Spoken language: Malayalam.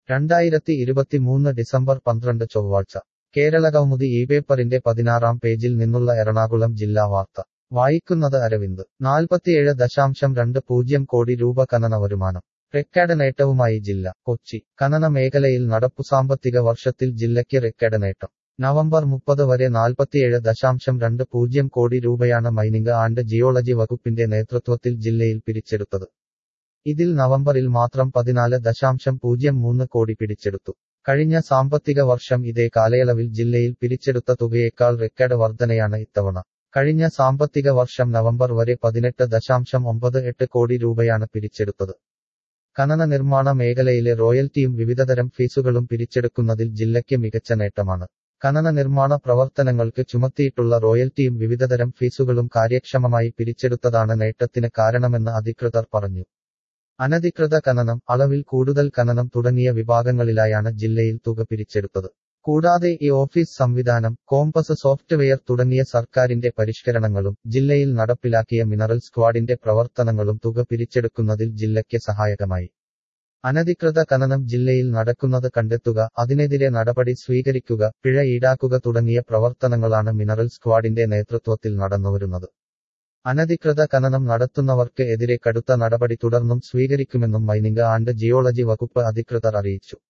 രണ്ടായിരത്തി ഇരുപത്തിമൂന്ന് ഡിസംബർ പന്ത്രണ്ട് ചൊവ്വാഴ്ച കേരളകൗമുദി ഈ പേപ്പറിന്റെ പതിനാറാം പേജിൽ നിന്നുള്ള എറണാകുളം ജില്ലാ വാർത്ത വായിക്കുന്നത് അരവിന്ദ് നാൽപ്പത്തിയേഴ് ദശാംശം രണ്ട് പൂജ്യം കോടി രൂപ ഖനന വരുമാനം റെക്കോർഡ് നേട്ടവുമായി ജില്ല കൊച്ചി ഖനന മേഖലയിൽ നടപ്പു സാമ്പത്തിക വർഷത്തിൽ ജില്ലയ്ക്ക് റെക്കോർഡ് നേട്ടം നവംബർ മുപ്പത് വരെ നാൽപ്പത്തിയേഴ് ദശാംശം രണ്ട് പൂജ്യം കോടി രൂപയാണ് മൈനിംഗ് ആൻഡ് ജിയോളജി വകുപ്പിന്റെ നേതൃത്വത്തിൽ ജില്ലയിൽ പിരിച്ചെടുത്തത് ഇതിൽ നവംബറിൽ മാത്രം പതിനാല് ദശാംശം പൂജ്യം മൂന്ന് കോടി പിടിച്ചെടുത്തു കഴിഞ്ഞ സാമ്പത്തിക വർഷം ഇതേ കാലയളവിൽ ജില്ലയിൽ പിരിച്ചെടുത്ത തുകയേക്കാൾ റെക്കോർഡ് വർധനയാണ് ഇത്തവണ കഴിഞ്ഞ സാമ്പത്തിക വർഷം നവംബർ വരെ പതിനെട്ട് ദശാംശം ഒമ്പത് എട്ട് കോടി രൂപയാണ് പിരിച്ചെടുത്തത് ഖനന നിർമ്മാണ മേഖലയിലെ റോയൽറ്റിയും വിവിധതരം ഫീസുകളും പിരിച്ചെടുക്കുന്നതിൽ ജില്ലയ്ക്ക് മികച്ച നേട്ടമാണ് ഖനന നിർമ്മാണ പ്രവർത്തനങ്ങൾക്ക് ചുമത്തിയിട്ടുള്ള റോയൽറ്റിയും വിവിധതരം ഫീസുകളും കാര്യക്ഷമമായി പിരിച്ചെടുത്തതാണ് നേട്ടത്തിന് കാരണമെന്ന് അധികൃതർ പറഞ്ഞു അനധികൃത ഖനനം അളവിൽ കൂടുതൽ ഖനനം തുടങ്ങിയ വിഭാഗങ്ങളിലായാണ് ജില്ലയിൽ തുക പിരിച്ചെടുത്തത് കൂടാതെ ഈ ഓഫീസ് സംവിധാനം കോമ്പസ് സോഫ്റ്റ്വെയർ തുടങ്ങിയ സർക്കാരിന്റെ പരിഷ്കരണങ്ങളും ജില്ലയിൽ നടപ്പിലാക്കിയ മിനറൽ സ്ക്വാഡിന്റെ പ്രവർത്തനങ്ങളും തുക പിരിച്ചെടുക്കുന്നതിൽ ജില്ലയ്ക്ക് സഹായകമായി അനധികൃത ഖനനം ജില്ലയിൽ നടക്കുന്നത് കണ്ടെത്തുക അതിനെതിരെ നടപടി സ്വീകരിക്കുക പിഴ ഈടാക്കുക തുടങ്ങിയ പ്രവർത്തനങ്ങളാണ് മിനറൽ സ്ക്വാഡിന്റെ നേതൃത്വത്തിൽ നടന്നുവരുന്നത് അനധികൃത ഖനനം നടത്തുന്നവർക്ക് എതിരെ കടുത്ത നടപടി തുടർന്നും സ്വീകരിക്കുമെന്നും മൈനിംഗ് ആൻഡ് ജിയോളജി വകുപ്പ് അധികൃതർ അറിയിച്ചു